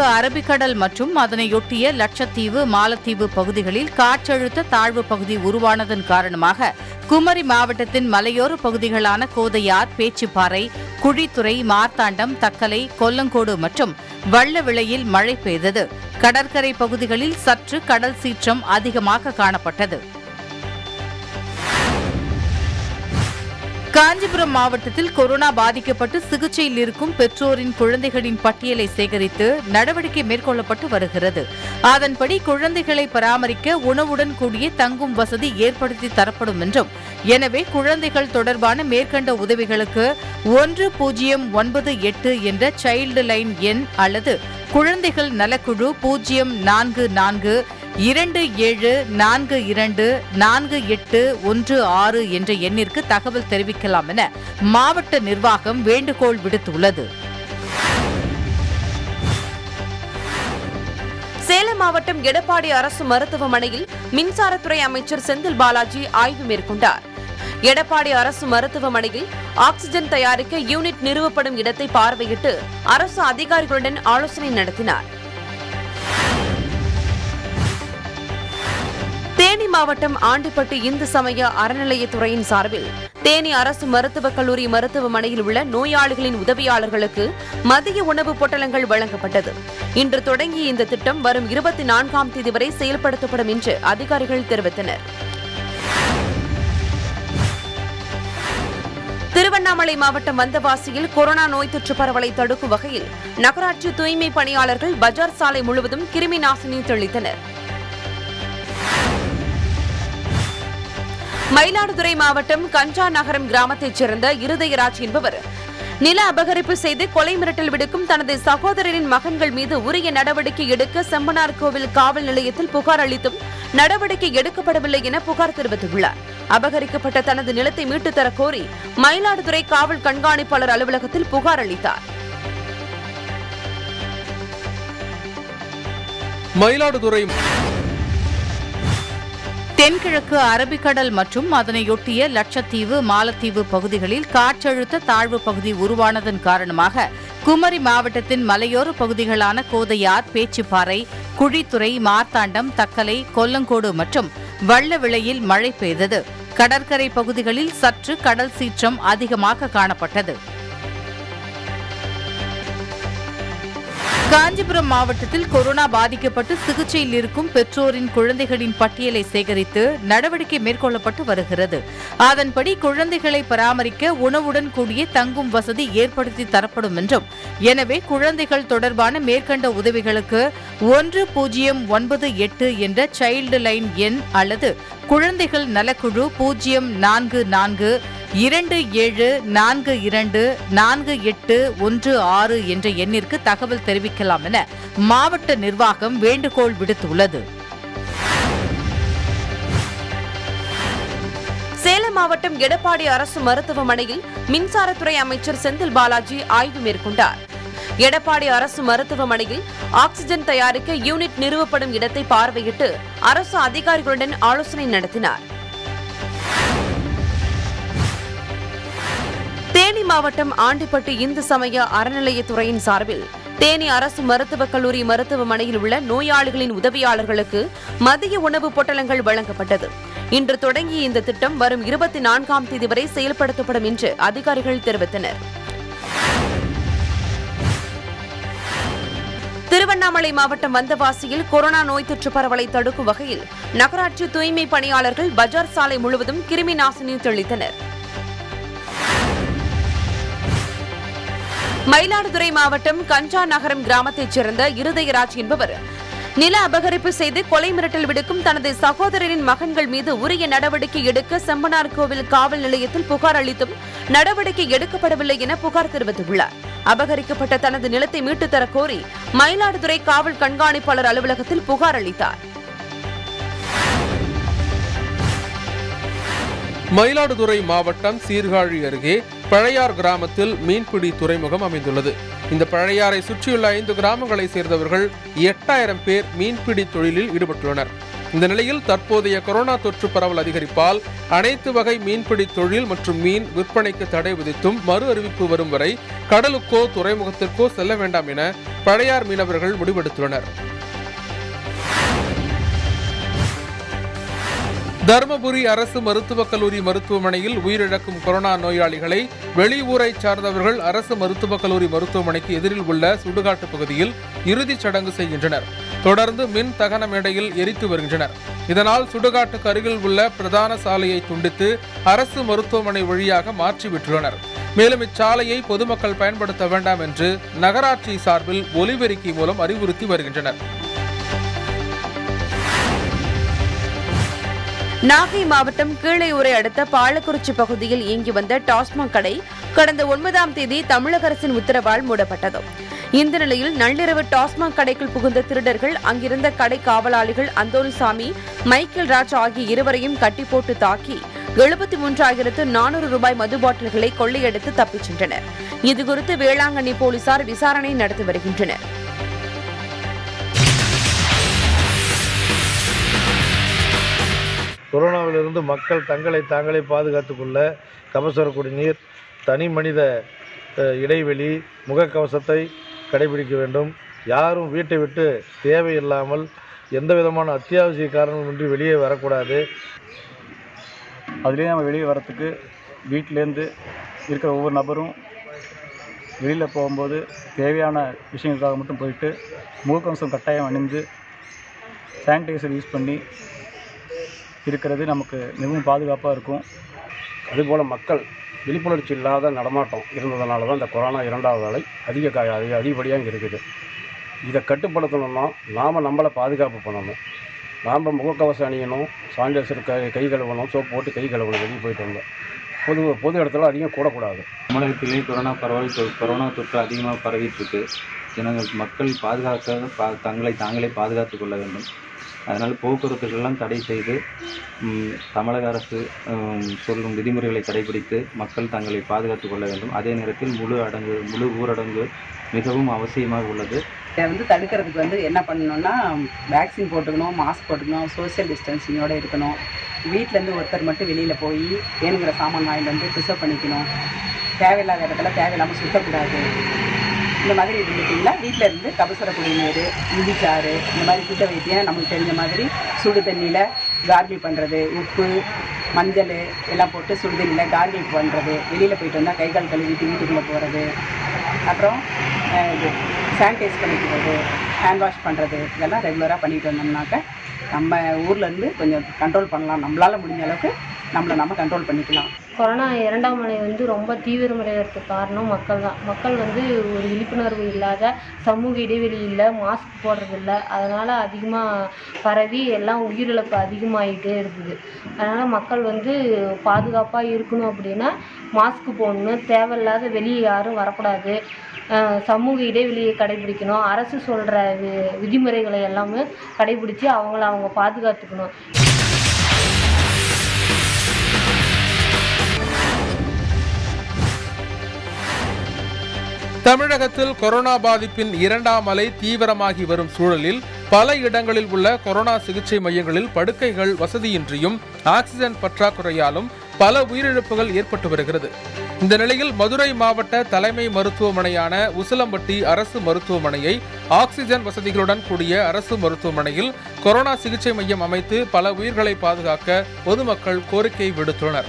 அரபிக்கடல் மற்றும் அதனையொட்டிய லட்சத்தீவு மாலத்தீவு பகுதிகளில் காற்றழுத்த தாழ்வு பகுதி உருவானதன் காரணமாக குமரி மாவட்டத்தின் மலையோர பகுதிகளான கோதையார் பேச்சிப்பாறை குழித்துறை மார்த்தாண்டம் தக்கலை கொல்லங்கோடு மற்றும் வள்ளவிளையில் மழை பெய்தது கடற்கரை பகுதிகளில் சற்று கடல் சீற்றம் அதிகமாக காணப்பட்டது காஞ்சிபுரம் மாவட்டத்தில் கொரோனா பாதிக்கப்பட்டு சிகிச்சையில் இருக்கும் பெற்றோரின் குழந்தைகளின் பட்டியலை சேகரித்து நடவடிக்கை மேற்கொள்ளப்பட்டு வருகிறது அதன்படி குழந்தைகளை பராமரிக்க உணவுடன் கூடிய தங்கும் வசதி ஏற்படுத்தி தரப்படும் என்றும் எனவே குழந்தைகள் தொடர்பான மேற்கண்ட உதவிகளுக்கு ஒன்று பூஜ்ஜியம் ஒன்பது எட்டு என்ற சைல்டு லைன் எண் அல்லது குழந்தைகள் நலக்குழு பூஜ்ஜியம் நான்கு நான்கு இரண்டு ஏழு நான்கு இரண்டு நான்கு எட்டு ஒன்று ஆறு என்ற எண்ணிற்கு தகவல் தெரிவிக்கலாம் என மாவட்ட நிர்வாகம் வேண்டுகோள் விடுத்துள்ளது சேலம் மாவட்டம் எடப்பாடி அரசு மருத்துவமனையில் மின்சாரத்துறை அமைச்சர் செந்தில் பாலாஜி ஆய்வு மேற்கொண்டார் எடப்பாடி அரசு மருத்துவமனையில் ஆக்ஸிஜன் தயாரிக்க யூனிட் நிறுவப்படும் இடத்தை பார்வையிட்டு அரசு அதிகாரிகளுடன் ஆலோசனை நடத்தினார் தேனி மாவட்டம் ஆண்டிப்பட்டி இந்து சமய அறநிலையத்துறையின் சார்பில் தேனி அரசு மருத்துவக் கல்லூரி மருத்துவமனையில் உள்ள நோயாளிகளின் உதவியாளர்களுக்கு மதிய உணவு பொட்டலங்கள் வழங்கப்பட்டது இன்று தொடங்கிய இந்த திட்டம் வரும் இருபத்தி நான்காம் தேதி வரை செயல்படுத்தப்படும் என்று அதிகாரிகள் தெரிவித்தனர் திருவண்ணாமலை மாவட்டம் வந்தவாசியில் கொரோனா நோய் தொற்று பரவலை தடுக்கும் வகையில் நகராட்சி தூய்மை பணியாளர்கள் பஜார் சாலை முழுவதும் கிருமி நாசினி தெளித்தனர் மயிலாடுதுறை மாவட்டம் கஞ்சா நகரம் கிராமத்தைச் சேர்ந்த இருதயராஜ் என்பவர் நில அபகரிப்பு செய்து கொலை மிரட்டல் விடுக்கும் தனது சகோதரரின் மகன்கள் மீது உரிய நடவடிக்கை எடுக்க செம்பனார் கோவில் காவல் நிலையத்தில் புகார் அளித்தும் நடவடிக்கை எடுக்கப்படவில்லை என புகார் தெரிவித்துள்ளார் அபகரிக்கப்பட்ட தனது நிலத்தை மீட்டுத் தரக் கோரி மயிலாடுதுறை காவல் கண்காணிப்பாளர் அலுவலகத்தில் புகார் அளித்தார் மயிலாடுதுறை தென்கிழக்கு அரபிக்கடல் மற்றும் அதனையொட்டிய லட்சத்தீவு மாலத்தீவு பகுதிகளில் காற்றழுத்த தாழ்வு பகுதி உருவானதன் காரணமாக குமரி மாவட்டத்தின் மலையோர பகுதிகளான கோதையார் பேச்சிப்பாறை குழித்துறை மார்த்தாண்டம் தக்கலை கொல்லங்கோடு மற்றும் வள்ளவிளையில் மழை பெய்தது கடற்கரை பகுதிகளில் சற்று கடல் சீற்றம் அதிகமாக காணப்பட்டது காஞ்சிபுரம் மாவட்டத்தில் கொரோனா பாதிக்கப்பட்டு சிகிச்சையில் இருக்கும் பெற்றோரின் குழந்தைகளின் பட்டியலை சேகரித்து நடவடிக்கை மேற்கொள்ளப்பட்டு வருகிறது அதன்படி குழந்தைகளை பராமரிக்க உணவுடன் கூடிய தங்கும் வசதி ஏற்படுத்தி தரப்படும் என்றும் எனவே குழந்தைகள் தொடர்பான மேற்கண்ட உதவிகளுக்கு ஒன்று பூஜ்ஜியம் ஒன்பது எட்டு என்ற சைல்டு லைன் எண் அல்லது குழந்தைகள் நலக்குழு பூஜ்ஜியம் நான்கு நான்கு இரண்டு ஏழு நான்கு இரண்டு நான்கு எட்டு ஒன்று ஆறு என்ற எண்ணிற்கு தகவல் தெரிவிக்கலாம் என மாவட்ட நிர்வாகம் வேண்டுகோள் விடுத்துள்ளது சேலம் மாவட்டம் எடப்பாடி அரசு மருத்துவமனையில் மின்சாரத்துறை அமைச்சர் செந்தில் பாலாஜி ஆய்வு மேற்கொண்டார் எடப்பாடி அரசு மருத்துவமனையில் ஆக்ஸிஜன் தயாரிக்க யூனிட் நிறுவப்படும் இடத்தை பார்வையிட்டு அரசு அதிகாரிகளுடன் ஆலோசனை நடத்தினார் தேனி மாவட்டம் ஆண்டிப்பட்டி இந்து சமய அறநிலையத்துறையின் சார்பில் தேனி அரசு மருத்துவக் கல்லூரி மருத்துவமனையில் உள்ள நோயாளிகளின் உதவியாளர்களுக்கு மதிய உணவு பொட்டலங்கள் வழங்கப்பட்டது இன்று தொடங்கிய இந்த திட்டம் வரும் இருபத்தி நான்காம் தேதி வரை செயல்படுத்தப்படும் என்று அதிகாரிகள் தெரிவித்தனர் திருவண்ணாமலை மாவட்டம் வந்தவாசியில் கொரோனா நோய் தொற்று பரவலை தடுக்கும் வகையில் நகராட்சி தூய்மை பணியாளர்கள் பஜார் சாலை முழுவதும் கிருமி நாசினி தெளித்தனர் மயிலாடுதுறை மாவட்டம் கஞ்சா நகரம் கிராமத்தைச் சேர்ந்த இருதயராஜ் என்பவர் நில அபகரிப்பு செய்து கொலை மிரட்டல் விடுக்கும் தனது சகோதரரின் மகன்கள் மீது உரிய நடவடிக்கை எடுக்க செம்பனார் கோவில் காவல் நிலையத்தில் புகார் அளித்தும் நடவடிக்கை எடுக்கப்படவில்லை என புகார் தெரிவித்துள்ளார் அபகரிக்கப்பட்ட தனது நிலத்தை மீட்டுத் தரக் கோரி மயிலாடுதுறை காவல் கண்காணிப்பாளர் அலுவலகத்தில் புகார் அளித்தார் மயிலாடுதுறை மாவட்டம் சீர்காழி அருகே பழையார் கிராமத்தில் மீன்பிடி துறைமுகம் அமைந்துள்ளது இந்த பழையாறை சுற்றியுள்ள ஐந்து கிராமங்களை சேர்ந்தவர்கள் எட்டாயிரம் பேர் மீன்பிடி தொழிலில் ஈடுபட்டுள்ளனர் இந்த நிலையில் தற்போதைய கொரோனா தொற்று பரவல் அதிகரிப்பால் அனைத்து வகை மீன்பிடி தொழில் மற்றும் மீன் விற்பனைக்கு தடை விதித்தும் மறு அறிவிப்பு வரும் வரை கடலுக்கோ துறைமுகத்திற்கோ செல்ல வேண்டாம் என பழையார் மீனவர்கள் முடிவெடுத்துள்ளனர் தருமபுரி அரசு மருத்துவக் கல்லூரி மருத்துவமனையில் உயிரிழக்கும் கொரோனா நோயாளிகளை வெளியூரைச் சார்ந்தவர்கள் அரசு மருத்துவக் கல்லூரி மருத்துவமனைக்கு எதிரில் உள்ள சுடுகாட்டு பகுதியில் இறுதிச் சடங்கு செய்கின்றனர் தொடர்ந்து மின் தகன மேடையில் எரித்து வருகின்றனர் இதனால் சுடுகாட்டுக்கு அருகில் உள்ள பிரதான சாலையை துண்டித்து அரசு மருத்துவமனை வழியாக மாற்றி விட்டுள்ளனர் மேலும் இச்சாலையை பொதுமக்கள் பயன்படுத்த வேண்டாம் என்று நகராட்சி சார்பில் ஒலிபெருக்கி மூலம் அறிவுறுத்தி வருகின்றனர் நாகை மாவட்டம் கீழையூரை அடுத்த பாலக்குறிச்சி பகுதியில் இயங்கி வந்த டாஸ்மாக் கடை கடந்த ஒன்பதாம் தேதி தமிழக அரசின் உத்தரவால் மூடப்பட்டது இந்த நிலையில் நள்ளிரவு டாஸ்மாக் கடைக்குள் புகுந்த திருடர்கள் அங்கிருந்த கடை காவலாளிகள் அந்தோனிசாமி மைக்கேல் ராஜ் ஆகிய இருவரையும் கட்டி போட்டு தாக்கி எழுபத்தி மூன்றாயிரத்து நானூறு ரூபாய் மது பாட்டில்களை கொள்ளையடித்து தப்பிச் சென்றனர் இதுகுறித்து வேளாங்கண்ணி போலீசார் விசாரணை நடத்தி வருகின்றனர் கொரோனாவிலிருந்து மக்கள் தங்களை தாங்களே பாதுகாத்துக் கொள்ள கபசுர குடிநீர் தனி மனித அஹ், இடைவெளி முகக்கவசத்தை கடைபிடிக்க வேண்டும் யாரும் வீட்டை விட்டு தேவையில்லாமல் எந்த விதமான அத்தியாவசிய காரணமின்றி வெளியே வரக்கூடாது அதுலேயே நம்ம வெளியே வரத்துக்கு வீட்டிலேருந்து இருக்கிற ஒவ்வொரு நபரும் வெளியில் போகும்போது தேவையான விஷயங்களுக்காக மட்டும் போயிட்டு முகக்கவசம் கட்டாயம் அணிந்து சானிடைசர் யூஸ் பண்ணி இருக்கிறது நமக்கு மிகவும் பாதுகாப்பாக இருக்கும் அதுபோல் மக்கள் விழிப்புணர்ச்சி இல்லாத நடமாட்டம் இருந்ததுனால தான் இந்த கொரோனா இரண்டாவது அலை அதிக கா அதிக அதிகப்படியாக இங்கே இருக்குது இதை கட்டுப்படுத்தணும்னா நாம் நம்மளை பாதுகாப்பு பண்ணணும் நாம் முகக்கவசம் அணியணும் சானிடைசர் கை கை கழுவணும் சோப்பு போட்டு கை கழுவணும் வெளியே போயிட்டு வந்தோம் பொது பொது இடத்துல அதிகம் கூடக்கூடாது தமிழகத்திலே கொரோனா பரவல் தொ- கொரோனா தொற்று அதிகமாக பரவிட்டு இருக்கு ஜனங்கள் மக்கள் பாதுகாக்க பா தங்களை தாங்களே பாதுகாத்துக் கொள்ள வேண்டும் அதனால் போக்குவரத்துகளெல்லாம் தடை செய்து ம், தமிழக அரசு ம், சொல்லும் விதிமுறைகளை கடைபிடித்து மக்கள் தங்களை பாதுகாத்துக் கொள்ள வேண்டும் அதே நேரத்தில் முழு அடங்கு முழு ஊரடங்கு மிகவும் அவசியமாக உள்ளது இதை வந்து தடுக்கிறதுக்கு வந்து என்ன பண்ணணும்னா வேக்சின் போட்டுக்கணும் மாஸ்க் போட்டுக்கணும் சோஷியல் டிஸ்டன்சிங்கோடு இருக்கணும் வீட்டிலேருந்து ஒருத்தர் மட்டும் வெளியில் போய் வேணுங்கிற சாமான் வாங்கிட்டு வந்து ப்ரிசர்வ் பண்ணிக்கணும் தேவையில்லாத இடத்துல தேவையில்லாமல் சுத்தக்கூடாது இந்த மாதிரி இருந்துட்டிங்கன்னா வீட்டில் இருந்து கபசுர குடிநீர் இஞ்சிச்சாறு இந்த மாதிரி சுத்த வைத்தியம் நமக்கு தெரிஞ்ச மாதிரி சுடு தண்ணியில் கார்கில் பண்ணுறது உப்பு மஞ்சள் எல்லாம் போட்டு சுடு தண்ணியில் கார்கில் பண்ணுறது வெளியில் போயிட்டு வந்தால் கை கால் கழுவிட்டு வீட்டுக்குள்ளே போகிறது அப்புறம் அஹ், இது சானிடைஸ் பண்ணிக்கிறது ஹேண்ட் வாஷ் பண்ணுறது இதெல்லாம் ரெகுலராக பண்ணிட்டு வந்தோம்னாக்க நம்ம ஊர்ல இருந்து கொஞ்சம் கண்ட்ரோல் பண்ணலாம் நம்மளால முடிஞ்ச அளவுக்கு நம்மளை நம்ம கண்ட்ரோல் பண்ணிக்கலாம் கொரோனா இரண்டாம் அலை வந்து ரொம்ப தீவிரமடைகிறதுக்கு காரணம் மக்கள் தான் மக்கள் வந்து ஒரு விழிப்புணர்வு இல்லாத சமூக இடைவெளி இல்லை மாஸ்க் போடுறதில்ல அதனால் அதிகமாக பரவி எல்லாம் உயிரிழப்பு அதிகமாகிட்டே இருக்குது அதனால் மக்கள் வந்து பாதுகாப்பாக இருக்கணும் அப்படின்னா மாஸ்க் போடணும் தேவையில்லாத வெளியே யாரும் வரக்கூடாது அஹ் சமூக இடைவெளியை கடைபிடிக்கணும் அரசு சொல்கிற வி விதிமுறைகளை எல்லாமே கடைபிடிச்சு அவங்கள அவங்க பாதுகாத்துக்கணும் தமிழகத்தில் கொரோனா பாதிப்பின் இரண்டாம் அலை தீவிரமாகி வரும் சூழலில் பல இடங்களில் உள்ள கொரோனா சிகிச்சை மையங்களில் படுக்கைகள் வசதியின்றியும் ஆக்சிஜன் பற்றாக்குறையாலும் பல உயிரிழப்புகள் ஏற்பட்டு வருகிறது இந்த நிலையில் மதுரை மாவட்ட தலைமை மருத்துவமனையான உசிலம்பட்டி அரசு மருத்துவமனையை ஆக்சிஜன் வசதிகளுடன் கூடிய அரசு மருத்துவமனையில் கொரோனா சிகிச்சை மையம் அமைத்து பல உயிர்களை பாதுகாக்க பொதுமக்கள் கோரிக்கை விடுத்துள்ளனர்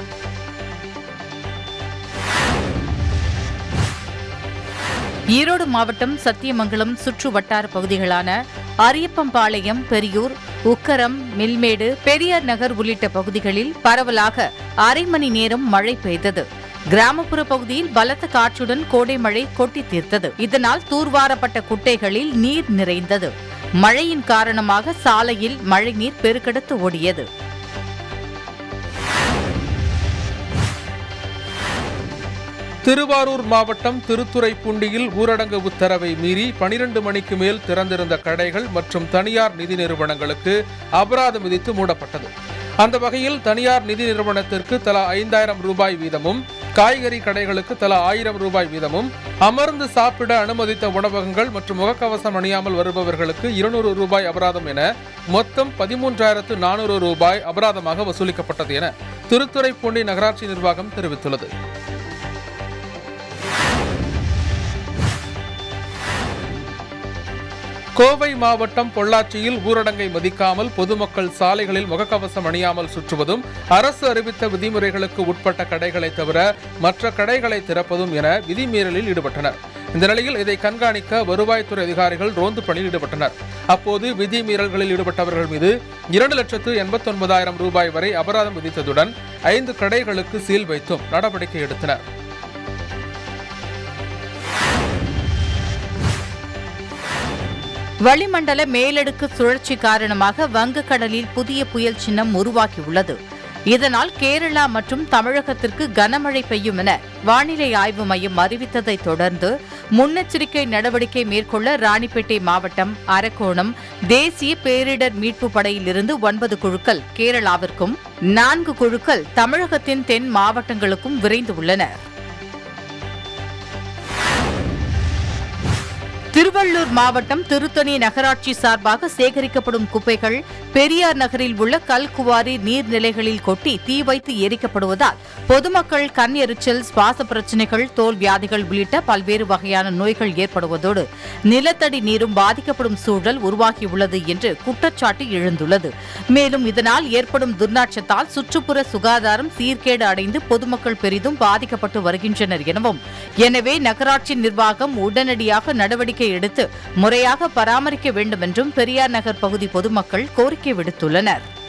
ஈரோடு மாவட்டம் சத்தியமங்கலம் சுற்று வட்டார பகுதிகளான அரியப்பம்பாளையம் பெரியூர் உக்கரம் மில்மேடு பெரியார் நகர் உள்ளிட்ட பகுதிகளில் பரவலாக அரை மணி நேரம் மழை பெய்தது கிராமப்புற பகுதியில் பலத்த காற்றுடன் கோடை மழை கொட்டி தீர்த்தது இதனால் தூர்வாரப்பட்ட குட்டைகளில் நீர் நிறைந்தது மழையின் காரணமாக சாலையில் மழைநீர் பெருக்கெடுத்து ஓடியது திருவாரூர் மாவட்டம் திருத்துறைப்பூண்டியில் ஊரடங்கு உத்தரவை மீறி பனிரெண்டு மணிக்கு மேல் திறந்திருந்த கடைகள் மற்றும் தனியார் நிதி நிறுவனங்களுக்கு அபராதம் விதித்து மூடப்பட்டது அந்த வகையில் தனியார் நிதி நிறுவனத்திற்கு தலா ஐந்தாயிரம் ரூபாய் வீதமும் காய்கறி கடைகளுக்கு தலா ஆயிரம் ரூபாய் வீதமும் அமர்ந்து சாப்பிட அனுமதித்த உணவகங்கள் மற்றும் முகக்கவசம் அணியாமல் வருபவர்களுக்கு இருநூறு ரூபாய் அபராதம் என மொத்தம் பதிமூன்றாயிரத்து நானூறு ரூபாய் அபராதமாக வசூலிக்கப்பட்டது என திருத்துறைப்பூண்டி நகராட்சி நிர்வாகம் தெரிவித்துள்ளது கோவை மாவட்டம் பொள்ளாச்சியில் ஊரடங்கை மதிக்காமல் பொதுமக்கள் சாலைகளில் முகக்கவசம் அணியாமல் சுற்றுவதும் அரசு அறிவித்த விதிமுறைகளுக்கு உட்பட்ட கடைகளை தவிர மற்ற கடைகளை திறப்பதும் என விதிமீறலில் ஈடுபட்டனர் இந்த நிலையில் இதை கண்காணிக்க வருவாய்த்துறை அதிகாரிகள் ரோந்து பணியில் ஈடுபட்டனர் அப்போது விதிமீறல்களில் ஈடுபட்டவர்கள் மீது இரண்டு லட்சத்து எண்பத்தொன்பதாயிரம் ரூபாய் வரை அபராதம் விதித்ததுடன் ஐந்து கடைகளுக்கு சீல் வைத்தும் நடவடிக்கை எடுத்தனர் வளிமண்டல மேலடுக்கு சுழற்சி காரணமாக வங்கக்கடலில் புதிய புயல் சின்னம் உருவாகியுள்ளது இதனால் கேரளா மற்றும் தமிழகத்திற்கு கனமழை பெய்யும் என வானிலை ஆய்வு மையம் அறிவித்ததை தொடர்ந்து முன்னெச்சரிக்கை நடவடிக்கை மேற்கொள்ள ராணிப்பேட்டை மாவட்டம் அரக்கோணம் தேசிய பேரிடர் மீட்பு படையிலிருந்து ஒன்பது குழுக்கள் கேரளாவிற்கும் நான்கு குழுக்கள் தமிழகத்தின் தென் மாவட்டங்களுக்கும் விரைந்து உள்ளன திருவள்ளூர் மாவட்டம் திருத்தணி நகராட்சி சார்பாக சேகரிக்கப்படும் குப்பைகள் பெரியார் நகரில் உள்ள கல்குவாரி நீர்நிலைகளில் கொட்டி தீ வைத்து எரிக்கப்படுவதால் பொதுமக்கள் கண் எரிச்சல் சுவாச பிரச்சினைகள் தோல் வியாதிகள் உள்ளிட்ட பல்வேறு வகையான நோய்கள் ஏற்படுவதோடு நிலத்தடி நீரும் பாதிக்கப்படும் சூழல் உருவாகியுள்ளது என்று குற்றச்சாட்டு எழுந்துள்ளது மேலும் இதனால் ஏற்படும் துர்நாற்றத்தால் சுற்றுப்புற சுகாதாரம் சீர்கேடு அடைந்து பொதுமக்கள் பெரிதும் பாதிக்கப்பட்டு வருகின்றனர் எனவும் எனவே நகராட்சி நிர்வாகம் உடனடியாக நடவடிக்கை எடுத்து முறையாக பராமரிக்க வேண்டும் என்றும் பெரியார் நகர் பகுதி பொதுமக்கள் கோரிக்கை விடுத்துள்ளனர்